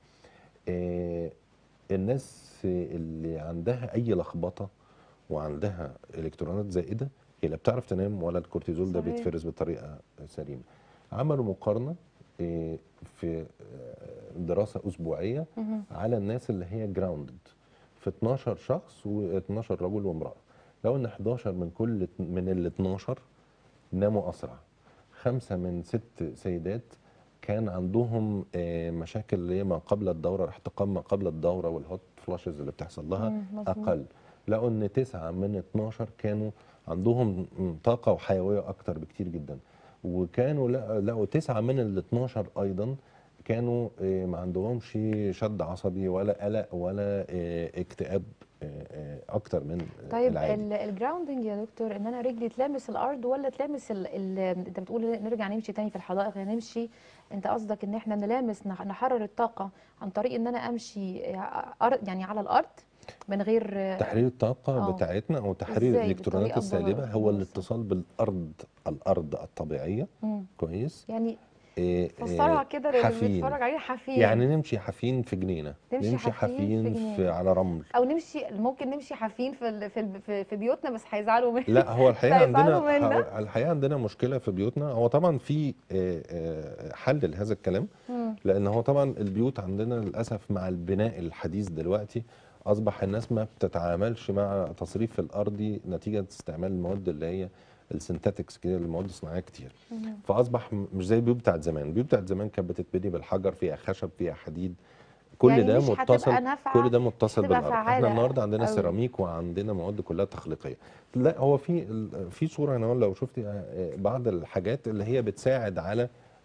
آه الناس اللي عندها اي لخبطه وعندها الكترونات زائده هي لا بتعرف تنام ولا الكورتيزول ده صحيح. بيتفرز بطريقه سليمه عملوا مقارنه آه، في آه، دراسه اسبوعيه مهم. على الناس اللي هي جراوندد في 12 شخص و12 رجل وامراه لو ان 11 من كل من ال 12 ناموا اسرع خمسه من ست سيدات كان عندهم آه، مشاكل اللي هي ما قبل الدوره احتقان ما قبل الدوره والهوت فلاشز اللي بتحصل لها مم، مظبوط. اقل لقوا ان تسعة من 12 كانوا عندهم م- طاقه وحيويه اكتر بكتير جدا وكانوا لقوا- لقوا تسعة من ال 12 ايضا كانوا آه، ما عندهمش شد عصبي ولا قلق ولا آه، اكتئاب آه، آه، اكتر من طيب العادي ال- الجراوندنج يا دكتور ان انا رجلي تلامس الارض ولا تلامس ال... ال... انت بتقول نرجع نمشي تاني في الحدائق يعني نمشي انت قصدك ان احنا نلامس نح- نحرر الطاقه عن طريق ان انا امشي أر- يعني على الارض من غير تحرير الطاقة آه. بتاعتنا أو تحرير إزاي؟ الإلكترونات بالطريقة السالبة الض- هو الضوء. الاتصال بالأرض الأرض الطبيعية مم. كويس يعني إيه فسرها إيه كده للي حافين. بيتفرج علينا حافين يعني نمشي حافين في جنينة نمشي نمشي حافين في حافين جنينة. في على رمل او نمشي ممكن نمشي حافين في ال... في, ال... في في بيوتنا بس هيزعلوا مننا لا هو الحقيقة هيزعلوا عندنا منا. هو- الحقيقة عندنا مشكلة في بيوتنا هو طبعا في آه، آه، حل لهذا الكلام مم. لأن هو طبعا البيوت عندنا للأسف مع البناء الحديث دلوقتي أصبح الناس ما بتتعاملش مع تصريف الأرضي نتيجة استعمال المواد اللي هي السنتاتكس كده المواد الصناعية كتير مم. فاصبح م- مش زي البيوت بتاعت زمان البيوت بتاعت زمان كانت بتتبني بالحجر فيها خشب فيها حديد كل يعني ده مش متصل هتبقى نافعه كل ده متصل هتبقى بالارض احنا فعالة النهارده عندنا قوي. سيراميك وعندنا مواد كلها تخليقيه لا هو في ال- في صوره هنا لو شفتي آه، بعض الحاجات اللي هي بتساعد على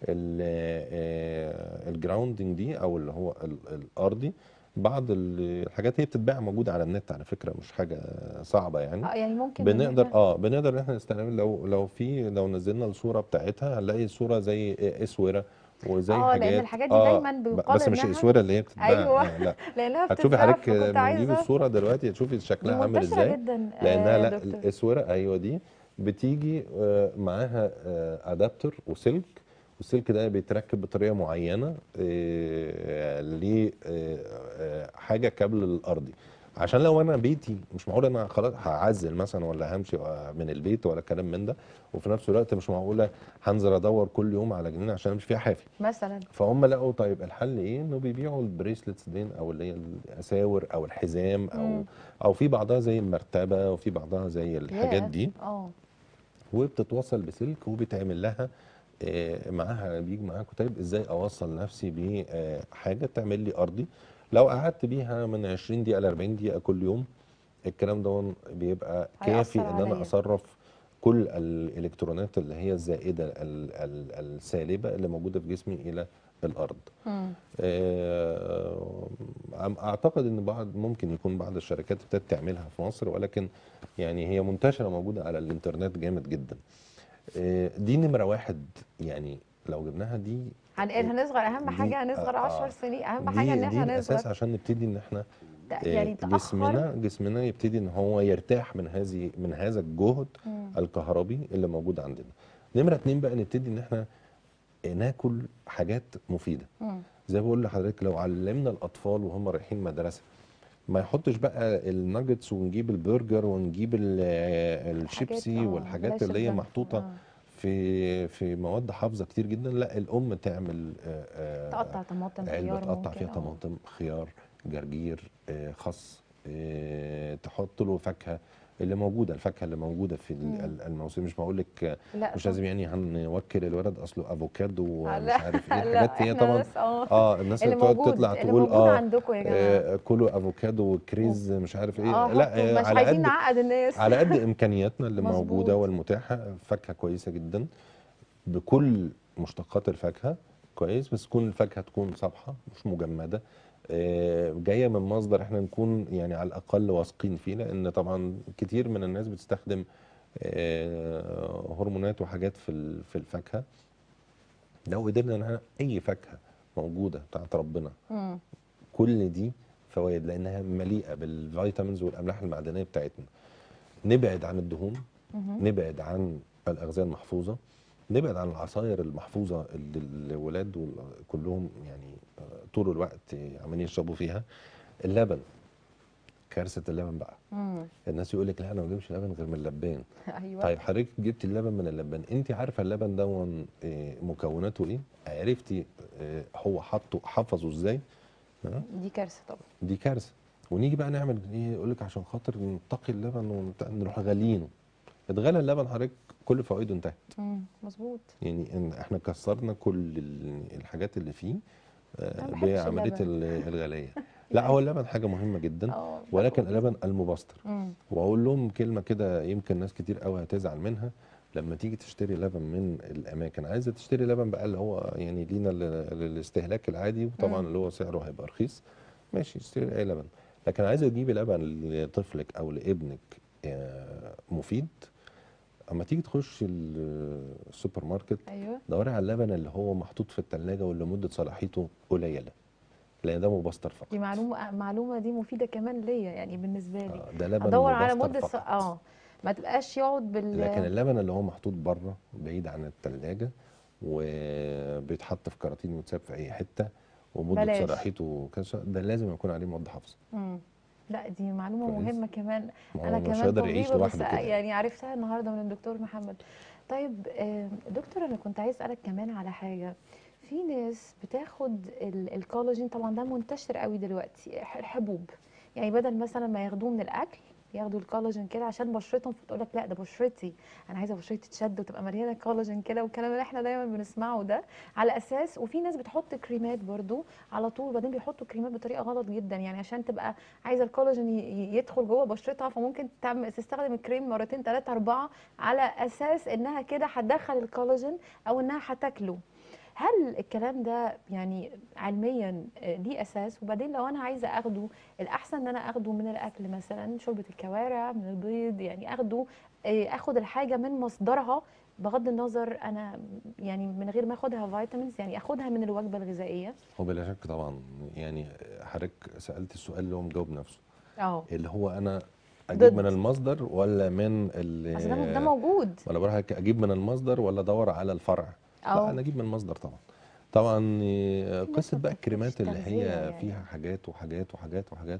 الجراوندنج دي او اللي هو ال- الارضي بعض ال- الحاجات هي بتتباع موجوده على النت على فكره مش حاجه صعبه يعني اه يعني ممكن إن بنقدر إحنا- اه بنقدر ان احنا نستعمل لو لو في لو نزلنا الصوره بتاعتها هنلاقي الصوره زي اسوره وزي اه حاجات لان الحاجات دي دايما ب- بيقال بس مش انها اسوره اللي هي بتتباع ايوه آه لا لانها هتشوفي بتتباع حضرتك فكنت لما نجيب عايزه الصوره دلوقتي هتشوفي دي شكلها عامل منتشره ازاي جدا لانها آه لا دكتور الاسوره ايوه دي بتيجي آه، معاها ادابتر وسلك والسلك ده بيتركب بطريقه معينه لحاجه كابل الارضي عشان لو انا بيتي مش معقول انا خلاص هعزل مثلا ولا همشي من البيت ولا كلام من ده وفي نفس الوقت مش معقوله هنزل ادور كل يوم على جنينه عشان امشي فيها حافي مثلا فهم لقوا طيب الحل ايه انه بيبيعوا البريسلتس دي او اللي هي الاساور او الحزام او مم. او في بعضها زي المرتبه وفي بعضها زي الحاجات ياه. دي اه وبتتوصل بسلك وبيتعمل لها آه، معاها بيجي معاها كتيب ازاي اوصل نفسي بحاجه تعمل لي ارضي لو قعدت بيها من 20 دقيقه ل 40 دقيقه كل يوم الكلام ده بيبقى كافي هيأثر ان انا عليا. اصرف كل الالكترونات اللي هي الزائده ال- ال- السالبه اللي موجوده في جسمي الى الارض مم. آه، عم- اعتقد ان بعض ممكن يكون بعض الشركات ابتدت تعملها في مصر ولكن يعني هي منتشره موجوده على الانترنت جامد جدا آه، دي نمره واحد يعني لو جبناها دي هن- هنصغر اهم دي- حاجه هنصغر آه، 10 سنين اهم دي حاجه ان دي احنا الاساس نصغر عشان نبتدي ان احنا ت- آه، يعني تاخر جسمنا جسمنا يبتدي ان هو يرتاح من هذه من هذا الجهد مم. الكهربي اللي موجود عندنا نمره اتنين بقى نبتدي ان احنا ناكل حاجات مفيده مم. زي ما بقول لحضرتك لو علمنا الاطفال وهم رايحين مدرسه ما يحطش بقى الناجتس ونجيب البرجر ونجيب ال- الشيبسي آه، والحاجات بلاش اللي هي الجنك. محطوطه آه. في في مواد حافظه كتير جدا لا الام تعمل آه، آه، تقطع طماطم علبه خيار تقطع ممكن فيها اه طماطم خيار جرجير آه، خس آه، تحط له فاكهه اللي موجوده الفاكهه اللي موجوده في ال- مم. ال- الموسم مش بقول لك لا مش طبعا. لازم يعني هنوكل الولد اصله افوكادو آه، ومش لا عارف ايه لا الحاجات هي احنا طبعا بس اه اه الناس اللي اللي بتقعد موجود تطلع اللي تقول موجود اه عندكم يا جماعه آه، كلوا افوكادو وكريز مش عارف ايه اه لا حطوا آه، مش على عايزين قد نعقد الناس على قد امكانياتنا اللي مظبوط. موجوده والمتاحه فاكهه كويسه جدا بكل مشتقات الفاكهه كويس بس تكون الفاكهه تكون صبحه مش مجمده آه، جايه من مصدر احنا نكون يعني على الاقل واثقين فيه لان طبعا كتير من الناس بتستخدم آه، هرمونات وحاجات في ال- في الفاكهه لو قدرنا ان اي فاكهه موجوده بتاعت ربنا مم. كل دي فوائد لانها مليئه بالفيتامينز والاملاح المعدنيه بتاعتنا نبعد عن الدهون مهم. نبعد عن الاغذيه المحفوظه نبعد عن العصاير المحفوظه اللي الولاد وال- كلهم يعني آه، طول الوقت عمالين يشربوا فيها اللبن كارثه اللبن بقى مم. الناس يقول لك لا انا ما بجيبش لبن غير من اللبان ايوه طيب حضرتك جبت اللبن من اللبان انت عارفه اللبن ده مكوناته ايه عرفتي آه، هو حطه حفظه ازاي ها؟ دي كارثه طبعا دي كارثه ونيجي بقى نعمل ايه يقول لك عشان خاطر نتقي اللبن ونروح غاليينه اتغلى اللبن حضرتك كل فوائده انتهت مم. مظبوط يعني إن احنا كسرنا كل ال- الحاجات اللي فيه آه، أنا ما بحبش بعمليه اللبن. ال- الغليه لا هو اللبن حاجه مهمه جدا اه ولكن باكل. اللبن المبستر مم. واقول لهم كلمه كده يمكن ناس كتير قوي هتزعل منها لما تيجي تشتري لبن من الاماكن عايزه تشتري لبن بقى اللي هو يعني لينا لل- للاستهلاك العادي وطبعا مم. اللي هو سعره هيبقى رخيص ماشي اشتري اي لبن لكن عايزه تجيبي لبن لطفلك او لابنك آه، مفيد اما تيجي تخش ال- السوبر ماركت ايوه دوري على اللبن اللي هو محطوط في الثلاجه واللي مده صلاحيته قليله لان ده مبستر فقط دي معلومه معلومه دي مفيده كمان ليا يعني بالنسبه لي آه، ده لبن ادور على مبستر مده فقط ص... اه ما تبقاش يقعد بال لكن اللبن اللي هو محطوط بره بعيد عن الثلاجه وبيتحط في كراتين ويتساب في اي حته ومده بلاش. صلاحيته كذا ده لازم يكون عليه مواد حافظه مم. لا دي معلومه كويس. مهمه كمان ما انا هو مش كمان هيقدر يعيش طبيبه بس لوحده كده يعني عرفتها النهارده من الدكتور محمد طيب آه، دكتور انا كنت عايز اسالك كمان على حاجه في ناس بتاخد ال- الكولاجين طبعا ده منتشر قوي دلوقتي ح- الحبوب يعني بدل مثلا ما ياخدوه من الاكل ياخدوا الكولاجين كده عشان بشرتهم فتقول لك لا ده بشرتي انا عايزه بشرتي تشد وتبقى مليانه كولاجين كده والكلام اللي احنا دايما بنسمعه ده على اساس وفي ناس بتحط كريمات برضو على طول وبعدين بيحطوا كريمات بطريقه غلط جدا يعني عشان تبقى عايزه الكولاجين ي- ي- يدخل جوه بشرتها فممكن تعمل تستخدم الكريم مرتين ثلاثه اربعه على اساس انها كده هتدخل الكولاجين او انها هتاكله هل الكلام ده يعني علميا آه، ليه اساس وبعدين لو انا عايزه اخده الاحسن ان انا اخده من الاكل مثلا شوربه الكوارع من البيض يعني اخده آه، اخد الحاجه من مصدرها بغض النظر انا يعني من غير ما اخدها فيتامينز يعني اخدها من الوجبه الغذائيه وبلا شك طبعا يعني حضرتك سالت السؤال اللي هو مجاوب نفسه اه اللي هو انا اجيب من ضد. المصدر ولا من ال اصل ده ده موجود ولا بروح اجيب من المصدر ولا ادور على الفرع لا اه انا اجيب من المصدر طبعا طبعا آه، في ناس قصه ما بقى بتاخدش الكريمات اللي تغذية هي يعني. فيها حاجات وحاجات وحاجات وحاجات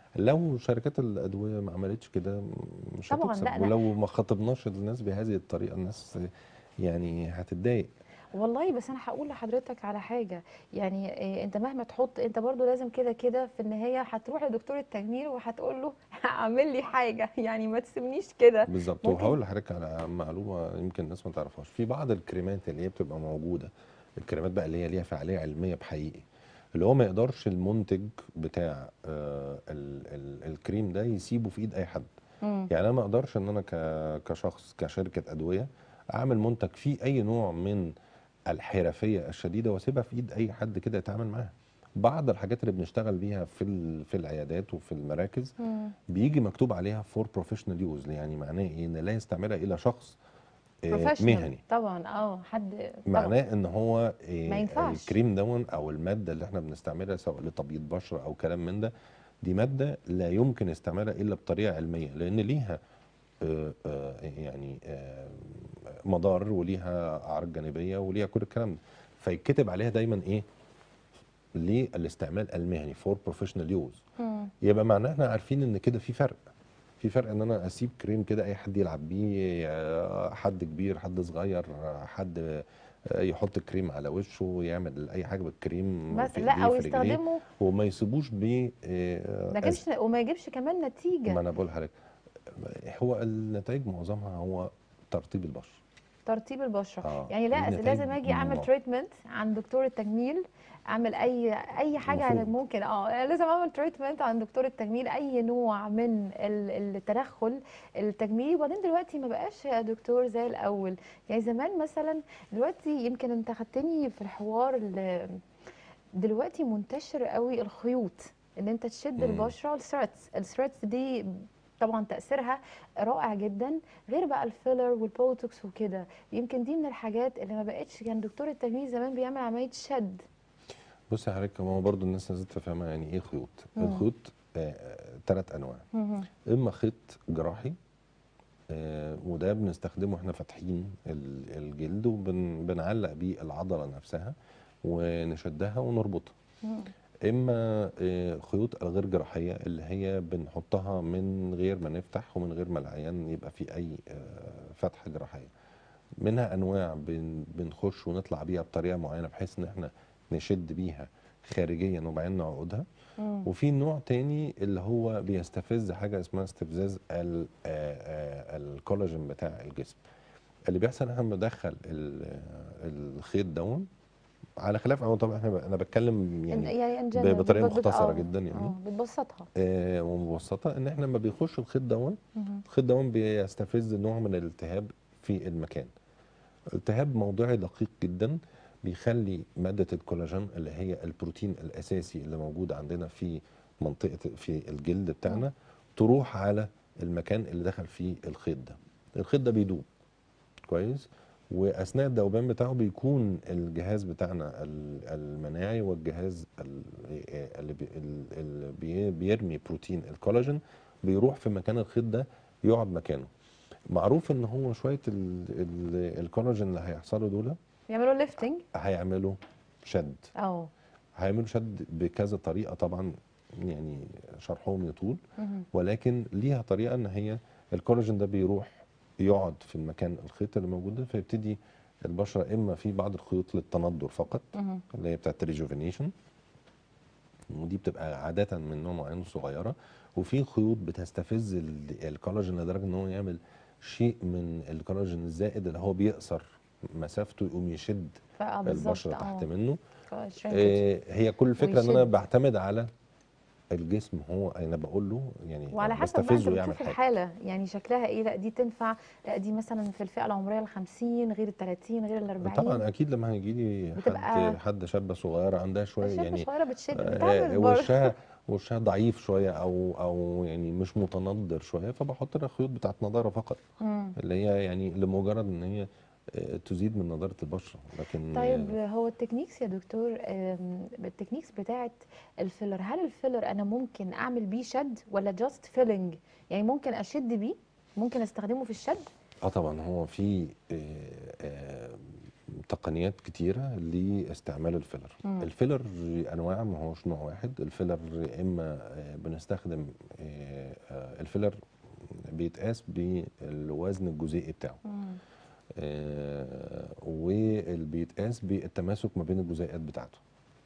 لو شركات الادويه ما عملتش كده مش طبعاً، هتكسب لا، لا. ولو ما خاطبناش الناس بهذه الطريقه الناس يعني هتتضايق والله بس انا هقول لحضرتك على حاجه يعني إيه انت مهما تحط انت برضو لازم كده كده في النهايه هتروح لدكتور التجميل وهتقول له اعمل لي حاجه يعني ما تسيبنيش كده بالظبط ممكن- وهقول لحضرتك على معلومه يمكن الناس ما تعرفهاش في بعض الكريمات اللي هي بتبقى موجوده الكريمات بقى اللي هي ليها فعاليه علميه بحقيقي اللي هو ما يقدرش المنتج بتاع آه ال ال الكريم ده يسيبه في ايد اي حد مم. يعني انا ما اقدرش ان انا ك- كشخص كشركه ادويه اعمل منتج فيه اي نوع من الحرفيه الشديده واسيبها في ايد اي حد كده يتعامل معاها بعض الحاجات اللي بنشتغل بيها في ال- في العيادات وفي المراكز مم. بيجي مكتوب عليها فور بروفيشنال يوز يعني معناه ايه ان لا يستعملها الا شخص آه، Professional. مهني طبعا اه حد طبعا معناه ان هو آه، ما ينفعش. الكريم دون او الماده اللي احنا بنستعملها سواء لتبييض بشره او كلام من ده دي ماده لا يمكن استعمالها الا بطريقه علميه لان ليها آه، آه، يعني آه، مضار وليها اعراض جانبيه وليها كل الكلام ده فيتكتب عليها دايما ايه للاستعمال المهني فور بروفيشنال يوز مم. يبقى معناه احنا عارفين ان كده في فرق في فرق ان انا اسيب كريم كده اي حد يلعب بيه آه، حد كبير حد صغير آه، حد آه، يحط كريم على وشه يعمل اي حاجه بالكريم بس في لا ايديه او في رجليه يستخدمه وما يسيبوش ب آه، ما أز- يجيبش وما يجيبش كمان ما نتيجه انا بقول لحضرتك هو النتائج معظمها هو ترطيب البشره ترطيب البشره اه يعني لا النتائج لازم اجي اعمل مع- تريتمنت عند دكتور التجميل اعمل اي اي حاجه على المفروض. ممكن اه لازم اعمل تريتمنت عند دكتور التجميل اي نوع من ال- التدخل التجميلي وبعدين دلوقتي ما بقاش يا دكتور زي الاول يعني زمان مثلا دلوقتي يمكن انت خدتني في الحوار ال- دلوقتي منتشر قوي الخيوط ان انت تشد مم. البشره الثريدز الثريدز دي طبعا تاثيرها رائع جدا غير بقى الفيلر والبوتوكس وكده يمكن دي من الحاجات اللي ما بقتش كان دكتور التجميل زمان بيعمل عمليه شد بص يا حضرتك هو برضه الناس لازم تفهمها يعني ايه خيوط مم. الخيوط ثلاث انواع اما خيط جراحي آه، وده بنستخدمه احنا فاتحين ال- الجلد وبنعلق بيه العضله نفسها ونشدها ونربطها مم. اما آه، خيوط الغير جراحيه اللي هي بنحطها من غير ما نفتح ومن غير ما العيان يبقى فيه اي آه، فتحه جراحيه منها انواع بن- بنخش ونطلع بيها بطريقه معينه بحيث ان احنا نشد بيها خارجيا وبعدين نعقدها مم. وفي نوع تاني اللي هو بيستفز حاجه اسمها استفزاز ال- آه، آه، الكولاجين بتاع الجسم اللي بيحصل احنا بندخل ال- الخيط دون على خلاف هو طبعا احنا انا بتكلم إن- يعني يعني in ب- general بطريقه بت- بت- مختصره آه، جدا يعني اه بتبسطها آه ومبسطه ان احنا لما بيخش الخيط دون مم. الخيط دون بيستفز نوع من الالتهاب في المكان التهاب موضعي دقيق جدا بيخلي مادة الكولاجين اللي هي البروتين الأساسي اللي موجود عندنا في منطقة في الجلد بتاعنا تروح على المكان اللي دخل فيه الخيط ده الخيط ده بيدوب كويس واثناء الذوبان بتاعه بيكون الجهاز بتاعنا ال- المناعي والجهاز ال- اللي بي- ال- اللي بي- بيرمي بروتين الكولاجين بيروح في مكان الخيط ده يقعد مكانه معروف ان هو شويه ال- ال- الكولاجين اللي هيحصلوا دول يعملوا ليفتنج هيعملوا شد اه هيعملوا شد بكذا طريقه طبعا يعني شرحهم يطول مهم. ولكن ليها طريقه ان هي الكولاجين ده بيروح يقعد في المكان الخيط اللي موجود ده فيبتدي البشره اما في بعض الخيوط للتندر فقط مهم. اللي هي بتاعت الريجوفينيشن ودي بتبقى عاده من نوع معين صغيره وفي خيوط بتستفز ال- الكولاجين لدرجه ان هو يعمل شيء من الكولاجين الزائد اللي هو بيقصر مسافته يقوم يشد فاه بالظبط البشره تحت اه منه shrinkage. آه، هي كل الفكره ان انا ويشد. بعتمد على الجسم هو انا بقول له يعني وعلى حسب بقى انت بستفزه يعمل بتشوف حاجه الحاله يعني شكلها ايه لا دي تنفع لا دي مثلا في الفئه العمريه ال 50 غير ال 30 غير ال 40 طبعا اكيد لما هيجي لي حد بتبقى- حد شابه صغيره عندها شويه الشابه يعني صغيره بتشد آه، بتعمل برضه وشها وشها ضعيف شويه او او يعني مش متنضر شويه فبحط لها خيوط بتاعت نضاره فقط مم. اللي هي يعني لمجرد ان هي آه، تزيد من نضاره البشره لكن طيب هو التكنيكس يا دكتور آم، التكنيكس بتاعت الفيلر هل الفيلر انا ممكن اعمل بيه شد ولا جاست فيلنج يعني ممكن اشد بيه ممكن استخدمه في الشد اه طبعا هو في آه، آه، تقنيات كتيرة لاستعمال الفيلر مم. الفيلر انواع ما هوش نوع واحد الفيلر يا اما آه، بنستخدم آه، آه، الفيلر بيتقاس بالوزن الجزيئي بتاعه مم. آه، وبيتقاس بالتماسك ما بين الجزيئات بتاعته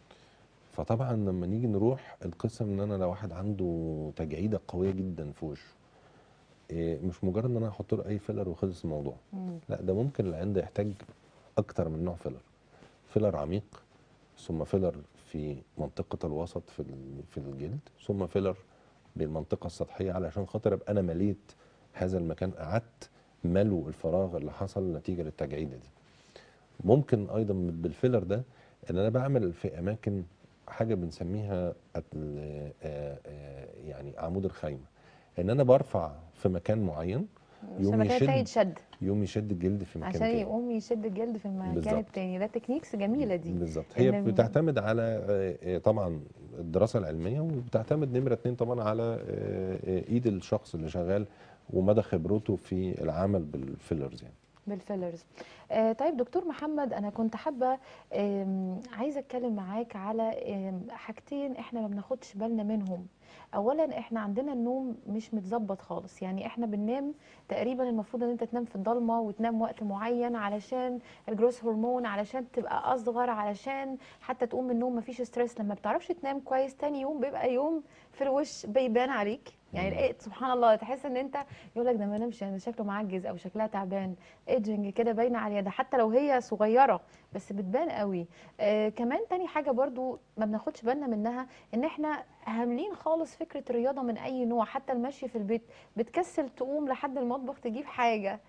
فطبعا لما نيجي نروح القصه ان انا لو واحد عنده تجعيده قويه جدا في وشه آه، مش مجرد ان انا احط له اي فيلر وخلص الموضوع مم. لا ده ممكن العين ده يحتاج اكتر من نوع فيلر فيلر عميق ثم فيلر في منطقة الوسط في ال- في الجلد ثم فيلر بالمنطقة السطحية علشان خاطر ابقى انا مليت هذا المكان قعدت ملو الفراغ اللي حصل نتيجة للتجعيدة دي ممكن ايضا بالفيلر ده ان انا بعمل في اماكن حاجة بنسميها ال- آه، آه، يعني عمود الخيمة ان انا برفع في مكان معين يوم عشان مكان التاني يشد يتشد يوم يشد الجلد في مكان عشان تاني يقوم يشد الجلد في المكان بالظبط. التاني ده تكنيكس جميله دي بالظبط هي إن- بتعتمد على آه، آه، طبعا الدراسه العلميه وبتعتمد نمره اتنين طبعا على آه، آه، ايد الشخص اللي شغال ومدى خبرته في العمل بالفيلرز يعني بالفيلرز آه طيب دكتور محمد انا كنت حابه آم، عايزه اتكلم معاك على آم، حاجتين احنا ما بناخدش بالنا منهم اولا احنا عندنا النوم مش متظبط خالص يعني احنا بننام تقريبا المفروض ان انت تنام في الضلمه وتنام وقت معين علشان الجروس هرمون علشان تبقى اصغر علشان حتى تقوم من النوم مفيش ستريس لما بتعرفش تنام كويس تاني يوم بيبقى يوم في الوش بيبان عليك يعني مم. إيه سبحان الله تحس ان انت يقول لك ده ما نامش يعني شكله معجز او شكلها تعبان ايدجنج كده باينه على اليد حتى لو هي صغيره بس بتبان قوي آه كمان تاني حاجه برضو ما بناخدش بالنا منها ان احنا هاملين خالص فكره الرياضه من اي نوع حتى المشي في البيت بتكسل تقوم لحد المطبخ تجيب حاجه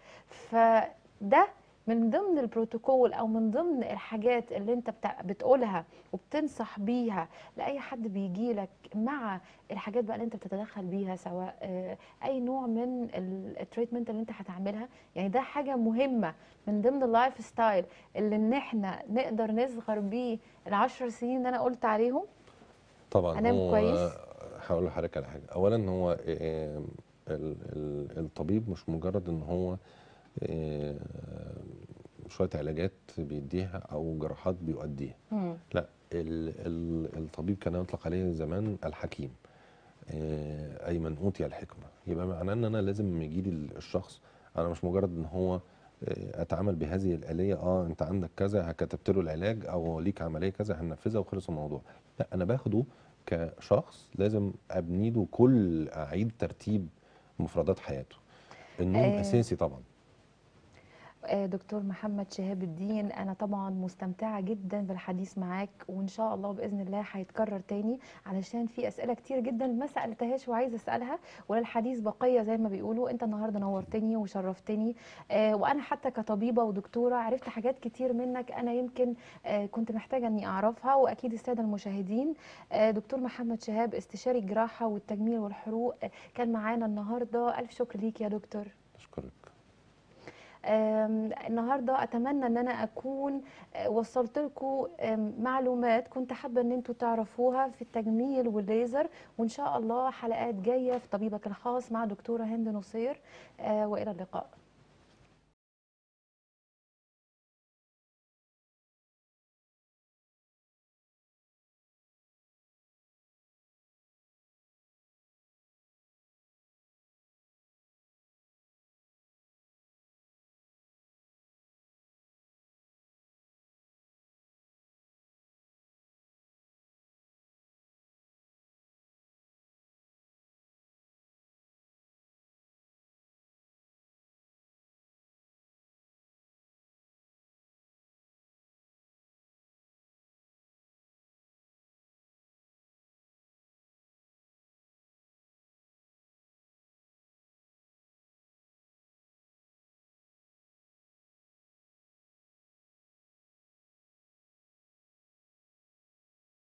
فده من ضمن البروتوكول او من ضمن الحاجات اللي انت بتع- بتقولها وبتنصح بيها لاي حد بيجي لك مع الحاجات بقى اللي انت بتتدخل بيها سواء آه، اي نوع من التريتمنت اللي انت هتعملها يعني ده حاجه مهمه من ضمن اللايف ستايل اللي ان احنا نقدر نصغر بيه العشر سنين اللي انا قلت عليهم طبعا أنام هو كويس؟ هقول هقول لحضرتك على حاجه اولا هو آه، ال- ال- الطبيب مش مجرد ان هو آه، شويه علاجات بيديها او جراحات بيؤديها مم. لا ال ال الطبيب كان يطلق عليه زمان الحكيم آه، اي من اوتي الحكمه يبقى معناه ان انا لازم يجي لي الشخص انا مش مجرد ان هو آه، اتعامل بهذه الاليه اه انت عندك كذا كتبت له العلاج او ليك عمليه كذا هننفذها وخلص الموضوع لا انا باخده كشخص لازم ابني له كل اعيد ترتيب مفردات حياته النوم آه، اساسي طبعا آه، دكتور محمد شهاب الدين انا طبعا مستمتعه جدا بالحديث معاك وان شاء الله باذن الله هيتكرر تاني علشان في اسئله كتير جدا ما سالتهاش وعايزه اسالها وللحديث بقيه زي ما بيقولوا انت النهارده نورتني وشرفتني آه، وانا حتى كطبيبه ودكتوره عرفت حاجات كتير منك انا يمكن آه، كنت محتاجه اني اعرفها واكيد الساده المشاهدين آه، دكتور محمد شهاب استشاري الجراحه والتجميل والحروق آه، كان معانا النهارده الف شكر ليك يا دكتور اشكرك آم، النهارده اتمنى ان انا اكون آه، وصلت لكم معلومات كنت حابه ان انتوا تعرفوها في التجميل والليزر وان شاء الله حلقات جايه في طبيبك الخاص مع دكتوره هند نصير آه، والى اللقاء